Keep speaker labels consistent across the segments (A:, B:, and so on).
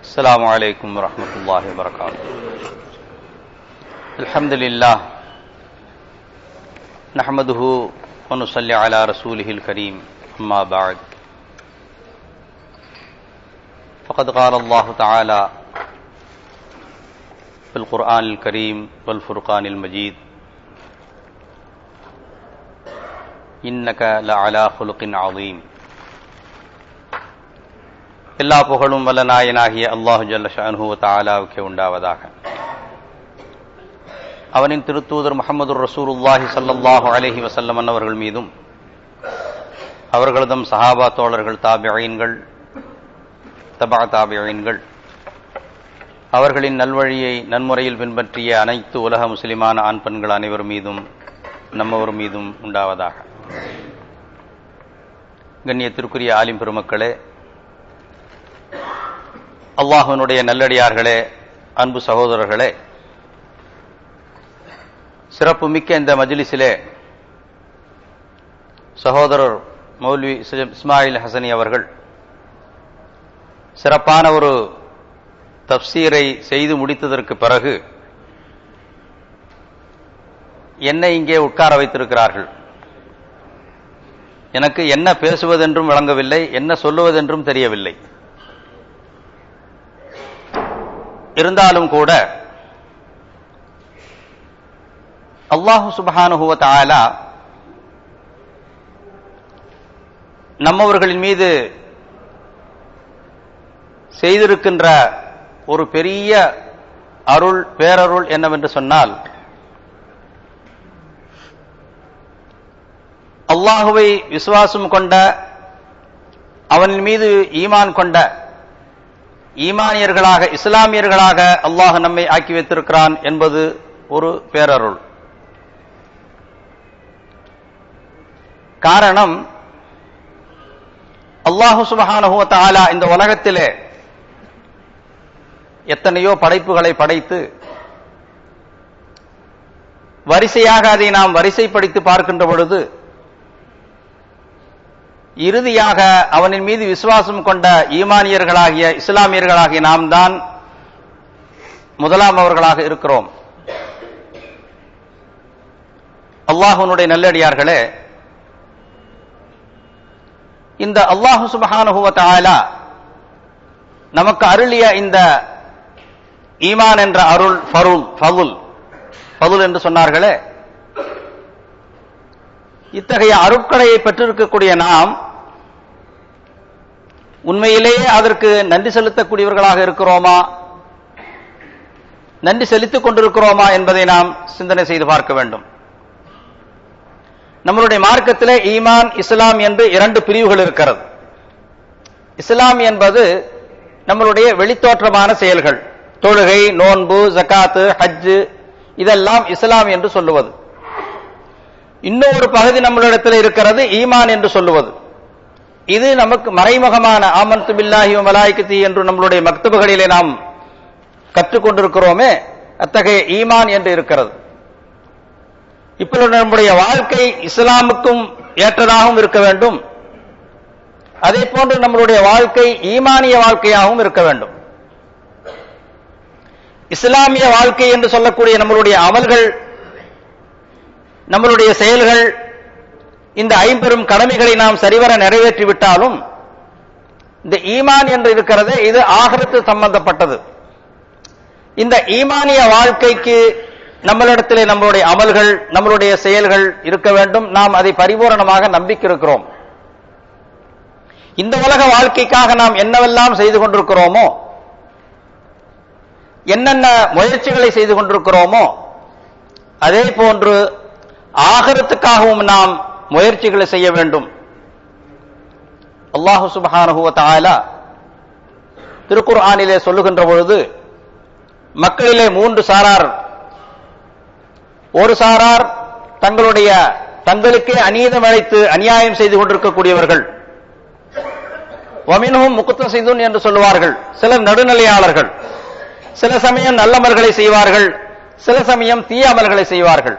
A: السلام عليكم ورحمة الله وبركاته الحمد لله نحمده ونصلي على رسوله الكريم أما بعد فقد قال الله تعالى في القرآن الكريم والفرقان المجيد إنك لعلى خلق عظيم எல்லா புகழும் வல்ல நாயனாகிய அல்லாஹு ஜல்ல ஷானுஹு தாலாவுக்கே உண்டாவதாக அவனின் திருத்தூதர் முகமது ரசூலுல்லாஹி சல்லல்லாஹு அலஹி வசல்லம் அவர்கள் மீதும் அவர்களதும் சஹாபா தோழர்கள் தாபியீன்கள் தபா தாபியீன்கள் அவர்களின் நல்வழியை நன்முறையில் பின்பற்றிய அனைத்து உலக முஸ்லிமான ஆண் பெண்கள் அனைவர் மீதும் நம்மவர் மீதும் உண்டாவதாக கண்ணியத்திற்குரிய ஆலிம் பெருமக்களே அல்லாஹனுடைய நல்லடியார்களே அன்பு சகோதரர்களே சிறப்பு மிக்க இந்த மஜ்லிஸிலே சகோதரர் மௌல்வி இஸ்மாயில் ஹசனி அவர்கள் சிறப்பான ஒரு தப்சீரை செய்து முடித்ததற்கு பிறகு என்னை இங்கே உட்கார வைத்திருக்கிறார்கள் எனக்கு என்ன பேசுவதென்றும் விளங்கவில்லை என்ன சொல்லுவதென்றும் தெரியவில்லை இருந்தாலும் கூட அல்லாஹு சுபஹானுகுவ தாலா நம்மவர்களின் மீது செய்திருக்கின்ற ஒரு பெரிய அருள் பேரருள் என்னவென்று சொன்னால் அல்லாஹுவை விசுவாசம் கொண்ட அவனின் மீது ஈமான் கொண்ட ஈமானியர்களாக இஸ்லாமியர்களாக அல்லாஹ் நம்மை ஆக்கி வைத்திருக்கிறான் என்பது ஒரு பேரருள் காரணம் அல்லாஹு சுபஹானுவ தாலா இந்த உலகத்திலே எத்தனையோ படைப்புகளை படைத்து வரிசையாக அதை நாம் வரிசைப்படுத்தி பார்க்கின்ற பொழுது இறுதியாக அவனின் மீது விசுவாசம் கொண்ட ஈமானியர்களாகிய இஸ்லாமியர்களாகிய நாம் தான் முதலாம் அவர்களாக இருக்கிறோம் அல்லாஹுனுடைய நல்லடியார்களே இந்த அல்லாஹு சுபஹானுவ ஆலா நமக்கு அருளிய இந்த ஈமான் என்ற அருள் ஃபருல் ஃபவுல் ஃபதுல் என்று சொன்னார்களே இத்தகைய அருட்களையை பெற்றிருக்கக்கூடிய நாம் உண்மையிலேயே அதற்கு நன்றி செலுத்தக்கூடியவர்களாக இருக்கிறோமா நன்றி செலுத்திக் கொண்டிருக்கிறோமா என்பதை நாம் சிந்தனை செய்து பார்க்க வேண்டும் நம்மளுடைய மார்க்கத்திலே ஈமான் இஸ்லாம் என்று இரண்டு பிரிவுகள் இருக்கிறது இஸ்லாம் என்பது நம்மளுடைய வெளித்தோற்றமான செயல்கள் தொழுகை நோன்பு ஜக்காத்து ஹஜ்ஜு இதெல்லாம் இஸ்லாம் என்று சொல்லுவது இன்னொரு பகுதி நம்மளிடத்தில் இருக்கிறது ஈமான் என்று சொல்லுவது இது நமக்கு மறைமுகமான ஆமந்து பில்லாஹி மலாய்கத்தி என்று நம்மளுடைய மக்தபுகளிலே நாம் கற்றுக்கொண்டிருக்கிறோமே அத்தகைய ஈமான் என்று இருக்கிறது இப்பொழுது நம்முடைய வாழ்க்கை இஸ்லாமுக்கும் ஏற்றதாகவும் இருக்க வேண்டும் அதே போன்று நம்மளுடைய வாழ்க்கை ஈமானிய வாழ்க்கையாகவும் இருக்க வேண்டும் இஸ்லாமிய வாழ்க்கை என்று சொல்லக்கூடிய நம்மளுடைய அமல்கள் நம்மளுடைய செயல்கள் இந்த ஐம்பெரும் கடமைகளை நாம் சரிவர நிறைவேற்றிவிட்டாலும் இந்த ஈமான் என்று இருக்கிறது இது ஆகரத்து சம்பந்தப்பட்டது இந்த ஈமானிய வாழ்க்கைக்கு நம்மளிடத்திலே நம்மளுடைய அமல்கள் நம்மளுடைய செயல்கள் இருக்க வேண்டும் நாம் அதை பரிபூரணமாக நம்பிக்கிருக்கிறோம் இந்த உலக வாழ்க்கைக்காக நாம் என்னவெல்லாம் செய்து கொண்டிருக்கிறோமோ என்னென்ன முயற்சிகளை செய்து கொண்டிருக்கிறோமோ அதே போன்று ஆகரத்துக்காகவும் நாம் முயற்சிகளை செய்ய வேண்டும் அல்லாஹு சுபஹானுவ தாலா திருக்குர் ஆனிலே சொல்லுகின்ற பொழுது மக்களிலே மூன்று சாரார் ஒரு சாரார் தங்களுடைய தங்களுக்கே அநீதம் அழைத்து அநியாயம் செய்து கொண்டிருக்கக்கூடியவர்கள் ஒமினும் முக்குத்த செய்துன் என்று சொல்லுவார்கள் சிலர் நடுநிலையாளர்கள் சில சமயம் நல்லமல்களை செய்வார்கள் சில சமயம் தீய அமல்களை செய்வார்கள்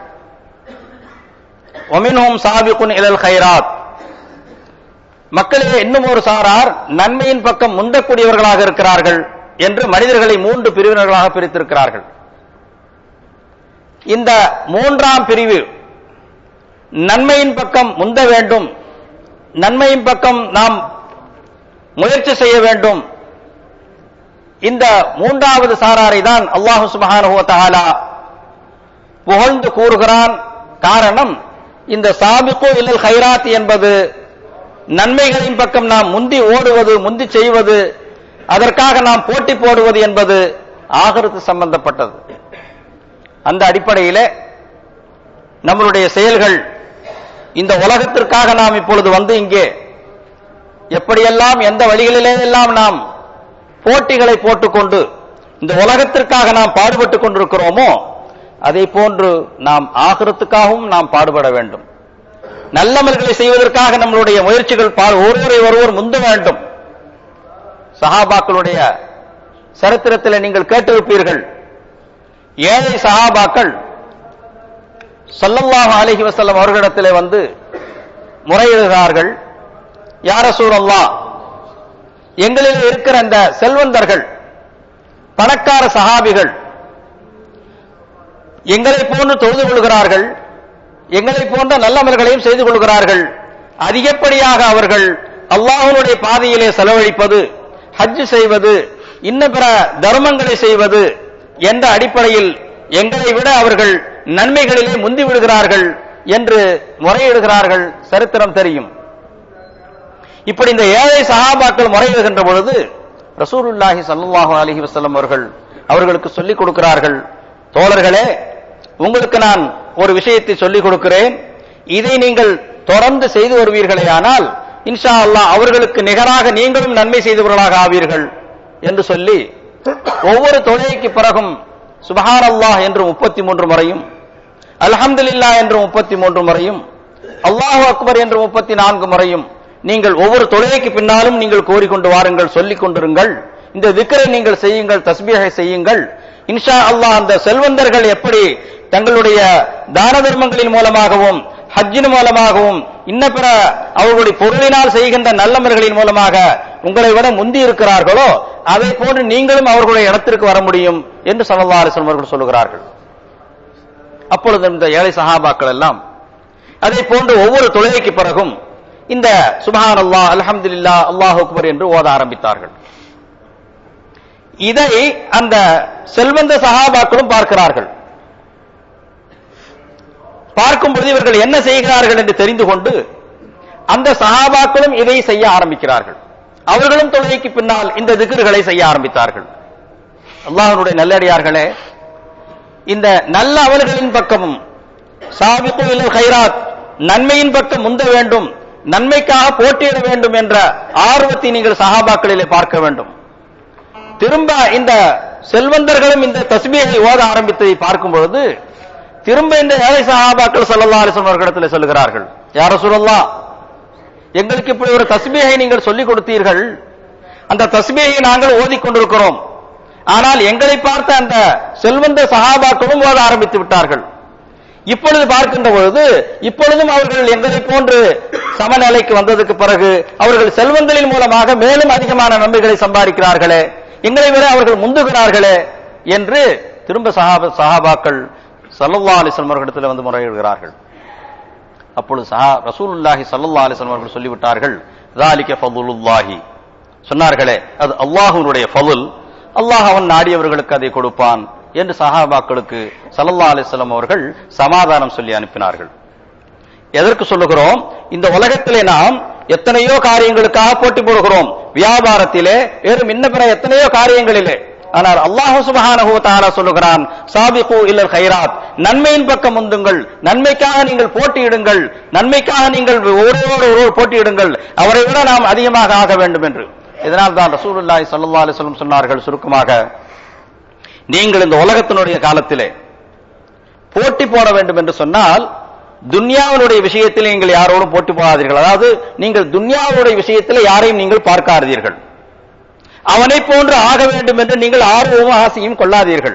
A: ஒமினும் சாபிகுன் இலல் ஹைராத் மக்களிலே இன்னும் ஒரு சாரார் நன்மையின் பக்கம் முந்தக்கூடியவர்களாக இருக்கிறார்கள் என்று மனிதர்களை மூன்று பிரிவினர்களாக பிரித்திருக்கிறார்கள் இந்த மூன்றாம் பிரிவு நன்மையின் பக்கம் முந்த வேண்டும் நன்மையின் பக்கம் நாம் முயற்சி செய்ய வேண்டும் இந்த மூன்றாவது சாராரை தான் அல்லாஹு சுபஹானஹு வ தஆலா புகழ்ந்து கூறுகிறான் காரணம் இந்த சாபிகு இல்லல் ஹைராத் என்பது நன்மைகளின் பக்கம் நாம் முந்தி ஓடுவது முந்தி செய்வது அதற்காக நாம் போட்டி போடுவது என்பது ஆகரத்து சம்பந்தப்பட்டது அந்த அடிப்படையிலே நம்மளுடைய செயல்கள் இந்த உலகத்திற்காக நாம் இப்பொழுது வந்து இங்கே எப்படியெல்லாம் எந்த வழிகளிலே எல்லாம் நாம் போட்டிகளை போட்டுக்கொண்டு இந்த உலகத்திற்காக நாம் பாடுபட்டுக் கொண்டிருக்கிறோமோ அதை போன்று நாம் ஆகிரத்துக்காகவும் நாம் பாடுபட வேண்டும் நல்லமல்களை செய்வதற்காக நம்மளுடைய முயற்சிகள் பா- ஒருவரை ஒருவர் முந்த வேண்டும் சஹாபாக்களுடைய சரித்திரத்தில் நீங்கள் கேட்டிருப்பீர்கள் ஏழை சஹாபாக்கள் ஸல்லல்லாஹு அலைஹி வஸல்லம் அவர்களிடத்திலே வந்து முறையிடுகிறார்கள் யார சூழல்லா எங்களில் இருக்கிற அந்த செல்வந்தர்கள் பணக்கார சஹாபிகள் எங்களை போன்று தொழுது கொள்கிறார்கள் எங்களை போன்ற நல்லமல்களையும் செய்து கொள்கிறார்கள் அதிகப்படியாக அவர்கள் அல்லாஹ்வுடைய பாதையிலே செலவழிப்பது ஹஜ் செய்வது இன்ன பிற தர்மங்களை செய்வது என்ற அடிப்படையில் எங்களை விட அவர்கள் நன்மைகளிலே முந்தி விடுகிறார்கள் என்று முறையிடுகிறார்கள் சரித்திரம் தெரியும் இப்படி இந்த ஏழை சஹாபாக்கள் முறையிடுகின்ற பொழுது ரசூலுல்லாஹி ஸல்லல்லாஹு அலைஹி வஸல்லம் அவர்கள் அவர்களுக்கு சொல்லிக் கொடுக்கிறார்கள் தோழர்களே உங்களுக்கு நான் ஒரு விஷயத்தை சொல்லிக் கொடுக்கிறேன் இதை நீங்கள் தொடர்ந்து செய்து வருவீர்களே ஆனால் இன்ஷா அல்லாஹ் அவர்களுக்கு நிகராக நீங்களும் நன்மை செய்தவர்களாக ஆவீர்கள் என்று சொல்லி ஒவ்வொரு தொழுகைக்கு பிறகும் சுபஹான் அல்லாஹ் என்று முப்பத்தி மூன்று முறையும் அல்ஹம்துலில்லாஹ் என்று முப்பத்தி மூன்று முறையும் அல்லாஹு அக்பர் என்று முப்பத்தி நான்கு முறையும் நீங்கள் ஒவ்வொரு தொழுகைக்கு பின்னாலும் நீங்கள் கோரிக்கொண்டு வாருங்கள் சொல்லிக் கொண்டிருங்கள் இந்த திக்கரை நீங்கள் செய்யுங்கள் தஸ்பீஹை செய்யுங்கள் இன்ஷா அல்லாஹ் அந்த செல்வந்தர்கள் எப்படி தங்களுடைய தான தர்மங்களின் மூலமாகவும் ஹஜ்ஜின் மூலமாகவும் இன்ன பிற அவர்களுடைய பொருளினால் செய்கின்ற நல்லமர்களின் மூலமாக உங்களை விட முந்தி இருக்கிறார்களோ அதை போன்று நீங்களும் அவர்களுடைய இடத்திற்கு வர முடியும் என்று ஸல்லல்லாஹு அலைஹி வஸல்லம் அவர்கள் சொல்லுகிறார்கள் அப்பொழுது இந்த ஏழை சஹாபாக்கள் எல்லாம் அதை போன்று ஒவ்வொரு தொழுகைக்கு பிறகும் இந்த சுபஹான் அல்லாஹ் அல்ஹம்துலில்லா அல்லாஹ் அக்பர் என்று ஓத ஆரம்பித்தார்கள் இதை அந்த செல்வந்த சஹாபாக்களும் பார்க்கிறார்கள் பார்க்கும் பொழுது இவர்கள் என்ன செய்கிறார்கள் என்று தெரிந்து கொண்டு அந்த சஹாபாக்களும் இதை செய்ய ஆரம்பிக்கிறார்கள் அவர்களும் தொழுகைக்கு பின்னால் இந்த திக்ருகளை செய்ய ஆரம்பித்தார்கள் அல்லாஹ்வுடைய நல்லடியார்களே இந்த நல்ல அமல்களின் பக்கமும் சாபித்து இல் ஹைராத் நன்மையின் பக்கம் முந்த வேண்டும் நன்மைக்காக போட்டியிட வேண்டும் என்ற ஆர்வத்தை நீங்கள் சஹாபாக்களிலே பார்க்க வேண்டும் திரும்ப இந்த செல்வந்தர்களும் இந்த தஸ்பீகை ஓத ஆரம்பித்ததை பார்க்கும் பொழுது திரும்ப இந்த ஏழை சஹாபாக்கள் ஸல்லல்லாஹு அலைஹி வஸல்லம் அவர்களிடத்தில் சொல்லுகிறார்கள் யார சொல்லலாம் எங்களுக்கு இப்படி ஒரு தஸ்பீகை நீங்கள் சொல்லிக் கொடுத்தீர்கள் அந்த தஸ்பீகை நாங்கள் ஓதிக்கொண்டிருக்கிறோம் ஆனால் எங்களை பார்த்த அந்த செல்வந்த சஹாபாக்களும் ஓத ஆரம்பித்து விட்டார்கள் இப்பொழுது பார்க்கின்ற பொழுது இப்பொழுதும் அவர்கள் எங்களை போன்று சமநிலைக்கு வந்ததுக்கு பிறகு அவர்கள் செல்வங்களின் மூலமாக மேலும் அதிகமான நன்மைகளை சம்பாதிக்கிறார்களே எங்களை விட அவர்கள் முந்துகிறார்களே என்று திரும்ப சஹாப சஹாபாக்கள் சல்லல்லா அலிஸ்லம் அவர்களிடத்தில் வந்து முறையிடுகிறார்கள் அப்பொழுது சஹா ரசூலுல்லாஹி சல்லல்லா அலிஸ்லம் அவர்கள் சொல்லிவிட்டார்கள் ذَلِكَ فَضْلُ اللَّهِ சொன்னார்களே அது அல்லாஹ்வுடைய ஃபضل அல்லாஹ் அவன் நாடியவர்களுக்கு அதை கொடுப்பான் என்று சஹாபாக்களுக்கு சல்லல்லா அலிஸ்லாம் அவர்கள் சமாதானம் சொல்லி அனுப்பினார்கள் எதற்கு சொல்லுகிறோம் இந்த உலகத்திலே நாம் எத்தனையோ காரியங்களுக்காக போட்டி போடுகிறோம் வியாபாரத்திலே வேறு இன்ன பிற எத்தனையோ காரியங்களிலே ஆனால் அல்லாஹு சுபஹானஹு தஆலா சொல்லுகிறான் சாபிகு இல்லல் ஹைராத் நன்மையின் பக்கம் முந்துங்கள் நன்மைக்காக நீங்கள் போட்டியிடுங்கள் நன்மைக்காக நீங்கள் ஒருவரோடு ஒருவர் போட்டியிடுங்கள் அவரை விட நாம் அதிகமாக ஆக வேண்டும் என்று இதனால் தான் ரசூலுல்லாஹி ஸல்லல்லாஹு அலைஹி வஸல்லம் சொன்னார்கள் சுருக்கமாக நீங்கள் இந்த உலகத்தினுடைய காலத்திலே போட்டி போட வேண்டும் என்று சொன்னால் துன்யாவினுடைய விஷயத்தில் நீங்கள் யாரோடும் போட்டி போடாதீர்கள் அதாவது நீங்கள் துன்யாவுடைய விஷயத்தில் யாரையும் நீங்கள் பார்க்காதீர்கள் அவனை போன்று ஆக வேண்டும் என்று நீங்கள் ஆர்வமும் ஆசையும் கொள்ளாதீர்கள்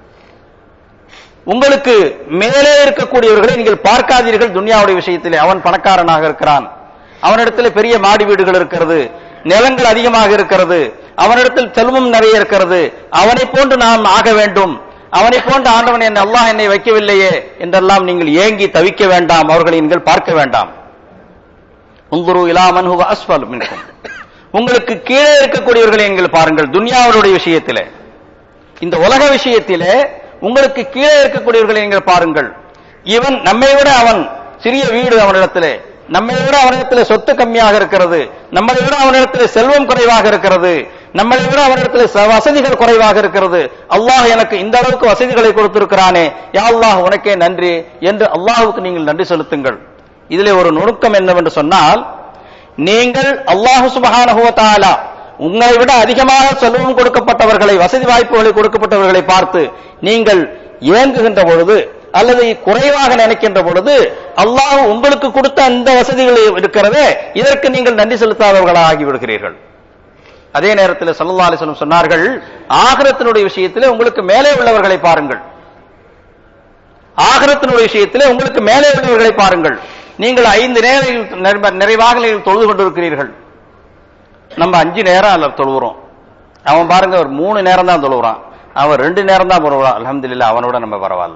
A: உங்களுக்கு மேலே இருக்கக்கூடியவர்களை நீங்கள் பார்க்காதீர்கள் துன்யாவுடைய விஷயத்திலே அவன் பணக்காரனாக இருக்கிறான் அவனிடத்தில் பெரிய மாடி வீடுகள் இருக்கிறது நிலங்கள் அதிகமாக இருக்கிறது அவனிடத்தில் செல்வம் நிறைய இருக்கிறது அவனை போன்று நாம் ஆக வேண்டும் அவனை போன்று ஆண்டவன் என்னை அல்லாஹ் என்னை வைக்கவில்லையே என்றெல்லாம் நீங்கள் ஏங்கி தவிக்க வேண்டாம் அவர்களை நீங்கள் பார்க்க வேண்டாம் உங்குரு இலாமன் ஹுவ அஸ்வல் மின்கும் உங்களுக்கு கீழே இருக்கக்கூடியவர்களை நீங்கள் பாருங்கள் துன்யாவுடைய விஷயத்திலே இந்த உலக விஷயத்திலே உங்களுக்கு கீழே இருக்கக்கூடியவர்களை நீங்கள் பாருங்கள் இவன் நம்மை விட அவன் சிறிய வீடு அவனிடத்திலே நம்மை விட அவனிடத்தில் சொத்து கம்மியாக இருக்கிறது நம்மை விட அவனிடத்தில் செல்வம் குறைவாக இருக்கிறது நம்மை விட அவனிடத்தில் ச- வசதிகள் குறைவாக இருக்கிறது அல்லாஹ் எனக்கு இந்த அளவுக்கு வசதிகளை கொடுத்திருக்கிறானே யா அல்லாஹ் உனக்கே நன்றி என்று அல்லாஹ்வுக்கு நீங்கள் நன்றி செலுத்துங்கள் இதிலே ஒரு நுணுக்கம் என்னவென்று சொன்னால் நீங்கள் அல்லாஹு சுபஹானஹு வ தஆலா உங்களை விட அதிகமாக செல்வம் கொடுக்கப்பட்டவர்களை வசதி வாய்ப்புகளை கொடுக்கப்பட்டவர்களை பார்த்து நீங்கள் ஏங்குகின்ற பொழுது அல்லது குறைவாக நினைக்கின்ற பொழுது அல்லாஹ் உங்களுக்கு கொடுத்த அந்த வசதிகள் இருக்கிறதே இதற்கு நீங்கள் நன்றி செலுத்தாதவர்களாக ஆகிவிடுகிறீர்கள் அதே நேரத்தில் ஸல்லல்லாஹு அலைஹி வஸல்லம் சொன்னார்கள் ஆகிரத்தினுடைய விஷயத்திலே உங்களுக்கு மேலே உள்ளவர்களை பாருங்கள் ஆகிரத்தினுடைய விஷயத்திலே உங்களுக்கு மேலே உள்ளவர்களை பாருங்கள் நீங்கள் ஐந்து நேரம் நிறைவாக நீங்கள் தொழுது கொண்டிருக்கிறீர்கள் நம்ம அஞ்சு நேரம் அல்ல தொழுகிறோம் அவன் பாருங்க ஒரு மூணு நேரம் தான் தொழுகிறான் அவன் ரெண்டு நேரம் தான் தொழுகிறான் அல்ஹம்துலில்லாஹ் அவனோட நம்ம பரவாயில்ல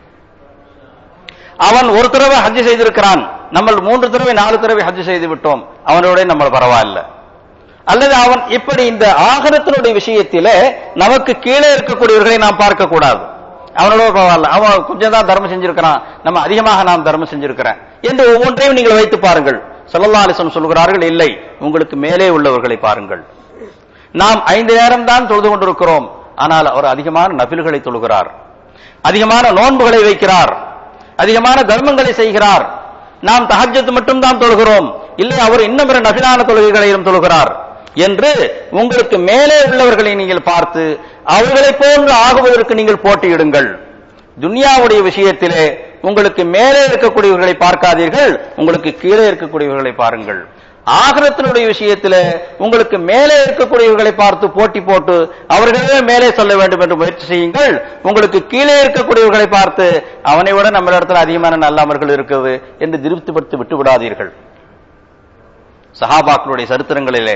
A: அவன் ஒரு தடவை ஹஜ் செய்திருக்கிறான் நம்ம மூன்று தடவை நாலு தடவை ஹஜ் செய்து விட்டோம் அவனோட நம்ம பரவாயில்ல அல்லது அவன் இப்படி இந்த ஆகரத்தினுடைய விஷயத்திலே நமக்கு கீழே இருக்கக்கூடியவர்களை நாம் பார்க்க கூடாது அவனோட பரவாயில்ல அவன் கொஞ்சம் தான் தர்மம் செஞ்சிருக்கிறான் நம்ம அதிகமாக நாம் தர்மம் செஞ்சிருக்கிறேன் என்று ஒவ்வொன்றையும் நீங்கள் வைத்து பாருங்கள் ஸல்லல்லாஹு அலைஹி வஸல்லம் சொல்கிறார்கள் இல்லை உங்களுக்கு மேலே உள்ளவர்களை பாருங்கள் நாம் ஐந்து நேரம் தான் தொழுது கொண்டிருக்கிறோம் ஆனால் அவர் அதிகமான நபில்களை தொழுகிறார் அதிகமான நோன்புகளை வைக்கிறார் அதிகமான தர்மங்களை செய்கிறார் நாம் தஹஜ்ஜத் மட்டும் தான் தொழுகிறோம் இல்லை அவர் இன்னும் பிற நபிலான தொழுகைகளையும் தொழுகிறார் என்று உங்களுக்கு மேலே உள்ளவர்களை நீங்கள் பார்த்து அவர்களை போன்று ஆகுவதற்கு நீங்கள் போட்டியிடுங்கள் துன்யாவுடைய விஷயத்திலே உங்களுக்கு மேலே இருக்கக்கூடியவர்களை பார்க்காதீர்கள் உங்களுக்கு கீழே இருக்கக்கூடியவர்களை பாருங்கள் ஆகரத்தினுடைய விஷயத்திலே உங்களுக்கு மேலே இருக்கக்கூடியவர்களை பார்த்து போட்டி போட்டு அவர்களே மேலே சொல்ல வேண்டும் என்று முயற்சி செய்யுங்கள் உங்களுக்கு கீழே இருக்கக்கூடியவர்களை பார்த்து அவனை விட நம்ம இடத்துல அதிகமான நல்ல அமல்கள் இருக்கிறது என்று திருப்திப்படுத்தி விட்டு விடாதீர்கள் சஹாபாக்களுடைய சரித்திரங்களிலே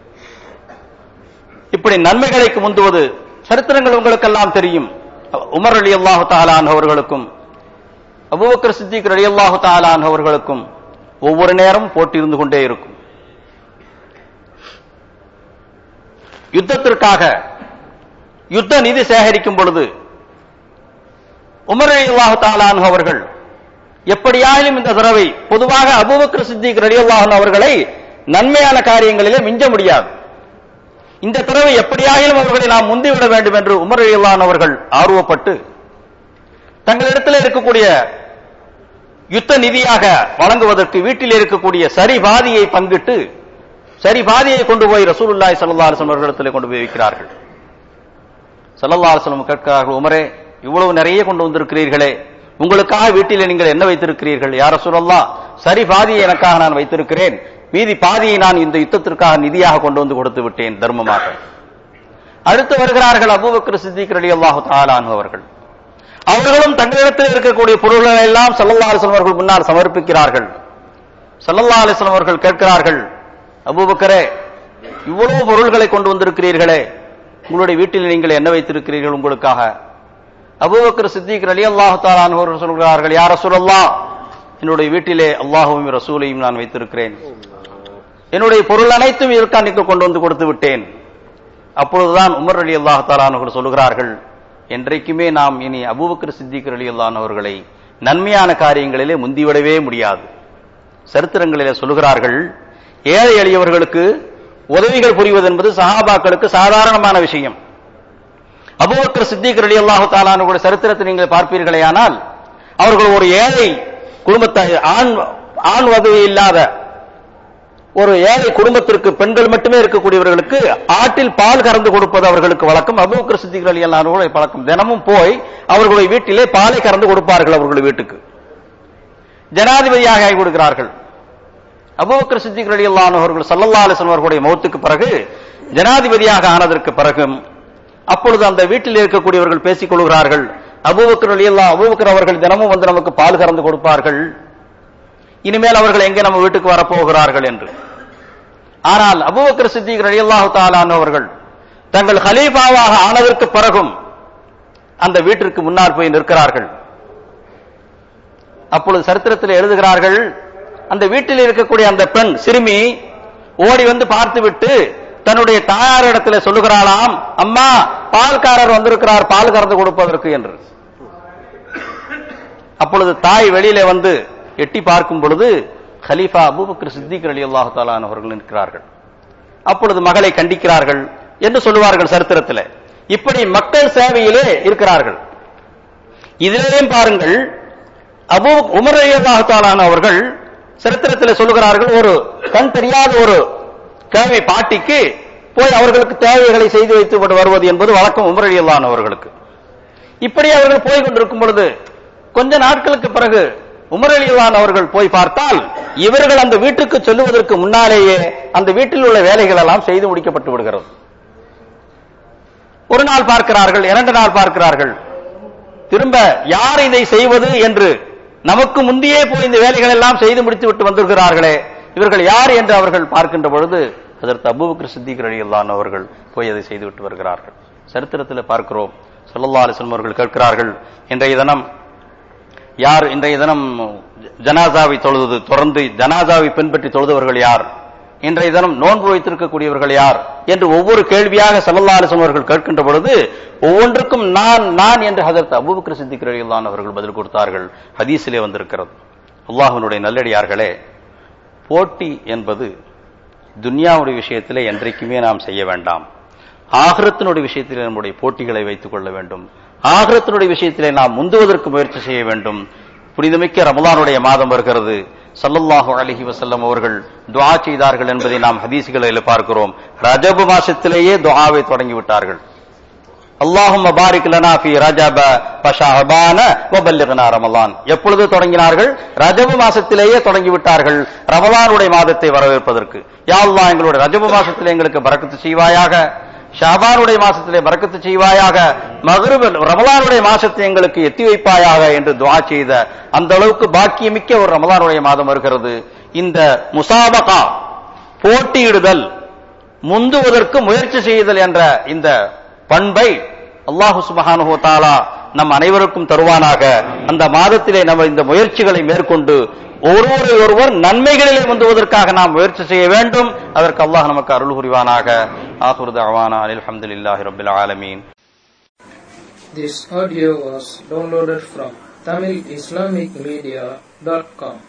A: இப்படி நன்மைகளுக்கு முந்துவது சரித்திரங்கள் உங்களுக்கெல்லாம் தெரியும் உமர் அலி அல்லாஹு தாலான் அவர்களுக்கும் அபூபக்கர் சித்திக் அலி அல்லாஹு தாலான் அவர்களுக்கும் ஒவ்வொரு நேரம் போட்டி இருந்து கொண்டே இருக்கும் யுத்தத்திற்காக யுத்த நிதி சேகரிக்கும் பொழுது உமர் அலி அல்லாஹு தாலான் அவர்கள் எப்படியாயிலும் இந்த தடவை பொதுவாக அபூபக்கர் சித்திக் ரலி அல்லாஹன் அவர்களை நன்மையான காரியங்களிலே மிஞ்ச முடியாது இந்த தடவை எப்படியாயிலும் அவர்களை நாம் முந்திவிட வேண்டும் என்று உமர் அலியல்லான் அவர்கள் ஆர்வப்பட்டு தங்களிடத்தில் இருக்கக்கூடிய யுத்த நிதியாக வழங்குவதற்கு வீட்டில் இருக்கக்கூடிய சரி பாதியை பங்கிட்டு சரி பாதியை கொண்டு போய் ரசூலுல்லாஹி ஸல்லல்லாஹு அலைஹி வஸல்லம் அவர்களிடத்தில் கொண்டு போய் வைக்கிறார்கள் ஸல்லல்லாஹு அலைஹி வஸல்லம் கேட்கிறார்கள் உமரே இவ்வளவு நிறைய கொண்டு வந்திருக்கிறீர்களே உங்களுக்காக வீட்டில் நீங்கள் என்ன வைத்திருக்கிறீர்கள் யார் ரசூலல்லாஹ் சரி பாதியை எனக்காக நான் வைத்திருக்கிறேன் மீதி பாதியை நான் இந்த யுத்தத்திற்காக நிதியாக கொண்டு வந்து கொடுத்து விட்டேன் தர்மமாக அடுத்து வருகிறார்கள் அபூபக்கர் சித்திக் ரலியல்லாஹு தஆலா அன்ஹு அவர்கள் அவர்களும் தங்களிடத்தில் இருக்கக்கூடிய பொருள்களை எல்லாம் ஸல்லல்லாஹு அலைஹி வஸல்லம் அவர்கள் முன்னால் சமர்ப்பிக்கிறார்கள் ஸல்லல்லாஹு அலைஹி வஸல்லம் அவர்கள் கேட்கிறார்கள் அபூபக்கரே இவ்வளவு பொருள்களை கொண்டு வந்திருக்கிறீர்களே உங்களுடைய வீட்டில் நீங்கள் என்ன வைத்திருக்கிறீர்கள் உங்களுக்காக அபூபக்கர் சித்திக் ரலியல்லாஹு தஆலா அன்ஹு அவர்கள் சொல்கிறார்கள் யா ரசூலல்லாஹ் என்னுடைய வீட்டிலே அல்லாஹுவையும் ரசூலையும் நான் வைத்திருக்கிறேன் என்னுடைய பொருள் அனைத்தும் இதற்காக கொண்டு வந்து கொடுத்து விட்டேன் அப்பொழுதுதான் உமர் அலி அல்லாஹ் தாலானவர்கள் சொல்கிறார்கள் என்றைக்குமே நாம் இனி அபூபக்கர் சித்திக் அலி அல்லான் அவர்களை நன்மையான காரியங்களிலே முந்திவிடவே முடியாது சரித்திரங்களிலே சொல்கிறார்கள் ஏழை எளியவர்களுக்கு உதவிகள் புரிவது என்பது சஹாபாக்களுக்கு சாதாரணமான விஷயம் அபூபக்கர் சித்திக் அலி அல்லாஹு தாலானுடைய சரித்திரத்தை நீங்கள் பார்ப்பீர்களேயானால் அவர்கள் ஒரு ஏழை குடும்பத்தை ஆண் ஆண் உதவி இல்லாத ஒரு ஏழை குடும்பத்திற்கு பெண்கள் மட்டுமே இருக்கக்கூடியவர்களுக்கு ஆட்டில் பால் கறந்து கொடுப்பது அவர்களுக்கு வழக்கம் அபூக்கர் சித்திகள் அலி அல்லாஹ் பழக்கம் தினமும் போய் அவர்களுடைய வீட்டிலே பாலை கறந்து கொடுப்பார்கள் அவர்களுடைய வீட்டுக்கு ஜனாதிபதியாக ஆகி கொடுக்கிறார்கள் அபூக்கர் சித்திகள் அலி அல்லாஹ் அவர்கள் சல்லல்லா அலிஸ்லாம் அவர்களுடைய மௌத்துக்கு பிறகு ஜனாதிபதியாக ஆனதற்கு பிறகும் அப்பொழுது அந்த வீட்டில் இருக்கக்கூடியவர்கள் பேசிக் கொள்கிறார்கள் அபூபக்கர் அலி அல்லா அபூபக்கர் அவர்கள் தினமும் வந்து நமக்கு பால் கறந்து கொடுப்பார்கள் இனிமேல் அவர்கள் எங்கே நம்ம வீட்டுக்கு வரப்போகிறார்கள் என்று ஆனால் அபூபக்கர் சித்திக் ரலியல்லாஹு தஆலான் அவர்கள் தங்கள் ஹலீஃபாவாக ஆனதற்கு பிறகும் அந்த வீட்டிற்கு முன்னால் போய் நிற்கிறார்கள் அப்பொழுது சரித்திரத்தில் எழுதுகிறார்கள் அந்த வீட்டில் இருக்கக்கூடிய அந்த பெண் சிறுமி ஓடி வந்து பார்த்துவிட்டு தன்னுடைய தாயாரிடத்துல சொல்லுகிறாளாம் அம்மா பால்காரர் வந்திருக்கிறார் பால் கறந்து கொடுப்பதற்கு என்று அப்பொழுது தாய் வெளியில வந்து எட்டி பார்க்கும் பொழுது ஹலீஃபா அபூபக்கர் சித்திக் அலி அல்லாஹு தாலான் அவர்கள் நிற்கிறார்கள் அப்பொழுது மகளை கண்டிக்கிறார்கள் என்று சொல்லுவார்கள் சரித்திரத்தில் இப்படி மக்கள் சேவையிலே இருக்கிறார்கள் இதிலேயும் பாருங்கள் அபு உமர் அல்லாஹு தாலான் அவர்கள் சரித்திரத்தில் சொல்லுகிறார்கள் ஒரு கண் தெரியாத ஒரு கேள்வி பாட்டிக்கு போய் அவர்களுக்கு தேவைகளை செய்து வைத்து விட்டு வருவது என்பது வழக்கம் உமர் அல்லான் அவர்களுக்கு இப்படி அவர்கள் போய் கொண்டிருக்கும் பொழுது கொஞ்ச நாட்களுக்கு பிறகு உமர் அலிவான் அவர்கள் போய் பார்த்தால் இவர்கள் அந்த வீட்டுக்கு செல்லுவதற்கு முன்னாலேயே அந்த வீட்டில் உள்ள வேலைகள் எல்லாம் செய்து முடிக்கப்பட்டு விடுகிறது ஒரு நாள் பார்க்கிறார்கள் இரண்டு நாள் பார்க்கிறார்கள் திரும்ப யார் இதை செய்வது என்று நமக்கு முந்தையே போய் இந்த வேலைகள் எல்லாம் செய்து முடித்து விட்டு வந்திருக்கிறார்களே இவர்கள் யார் என்று அவர்கள் பார்க்கின்ற பொழுது அதற்கு அபூபக்கர் சித்திக் ரலியல்லாஹு அவர்கள் போய் அதை செய்து விட்டு வருகிறார்கள் சரித்திரத்தில் பார்க்கிறோம் ஸல்லல்லாஹு அலைஹி வஸல்லம் அவர்கள் கேட்கிறார்கள் இன்றைய தினம் யார் இன்றைய தினம் ஜனாசாவை தொழுது தொடர்ந்து ஜனாசாவை பின்பற்றி தொழுதவர்கள் யார் இன்றைய தினம் நோன்பு வைத்திருக்கக்கூடியவர்கள் யார் என்று ஒவ்வொரு கேள்வியாக ஸல்லல்லாஹு அலைஹி வஸல்லம் அவர்கள் கேட்கின்ற பொழுது ஒவ்வொன்றுக்கும் நான் நான் என்று ஹதரத் அபூபக்கர் சித்திக் ரலியல்லாஹு அவர்கள் பதில் கொடுத்தார்கள் ஹதீஸிலே வந்திருக்கிறது அல்லாஹ்வினுடைய நல்லடியார்களே போட்டி என்பது துன்யாவுடைய விஷயத்திலே என்றைக்குமே நாம் செய்ய வேண்டாம் ஆகிரத்தினுடைய விஷயத்திலே நம்முடைய போட்டிகளை வைத்துக் கொள்ள வேண்டும் ஆகிரத்தினுடைய விஷயத்திலே நாம் முந்துவதற்கு முயற்சி செய்ய வேண்டும் புனிதமிக்க ரமலானுடைய மாதம் வருகிறது சல்லல்லாஹு அலைஹி வஸல்லம் அவர்கள் துஆ செய்தார்கள் என்பதை நாம் ஹதீஸ்களில் பார்க்கிறோம் ரஜபு மாசத்திலேயே துஆவை தொடங்கி விட்டார்கள் அல்லாஹும் பாரிக் லனா ஃபி ரஜப பஷஅபான வபல்லிக்னா ரமலான் எப்பொழுது தொடங்கினார்கள் ரஜபு மாசத்திலேயே தொடங்கி விட்டார்கள் ரமலானுடைய மாதத்தை வரவேற்பதற்கு யா அல்லாஹ் எங்களுடைய ரஜபு மாசத்திலே எங்களுக்கு பரக்கத்து செய்வாயாக ஷாபானுடைய மாசத்திலே பரக்கத்து செய்வாயாக மகருப ரமலானுடைய மாசத்தை எங்களுக்கு எத்தி வைப்பாயாக என்று துஆ செய்த அந்த அளவுக்கு பாக்கியமிக்க ஒரு ரமலானுடைய மாதம் வருகிறது இந்த முசாபகா போட்டியிடுதல் முந்துவதற்கு முயற்சி செய்தல் என்ற இந்த பண்பை அல்லாஹு சுபஹானுஹு தஆலா நம் அனைவருக்கும் தருவானாக அந்த மாதத்திலே நம்ம இந்த முயற்சிகளை மேற்கொண்டு ஒருவரை ஒருவர் நன்மைகளிலே முந்துவதற்காக நாம் முயற்சி செய்ய வேண்டும் அதற்கு அல்லாஹ் நமக்கு அருள் புரிவானாக ஆகுருது அவானா அல்ஹம்துலில்லாஹி ரப்பில் ஆலமீன்
B: This audio was downloaded from TamilIslamicMedia.com.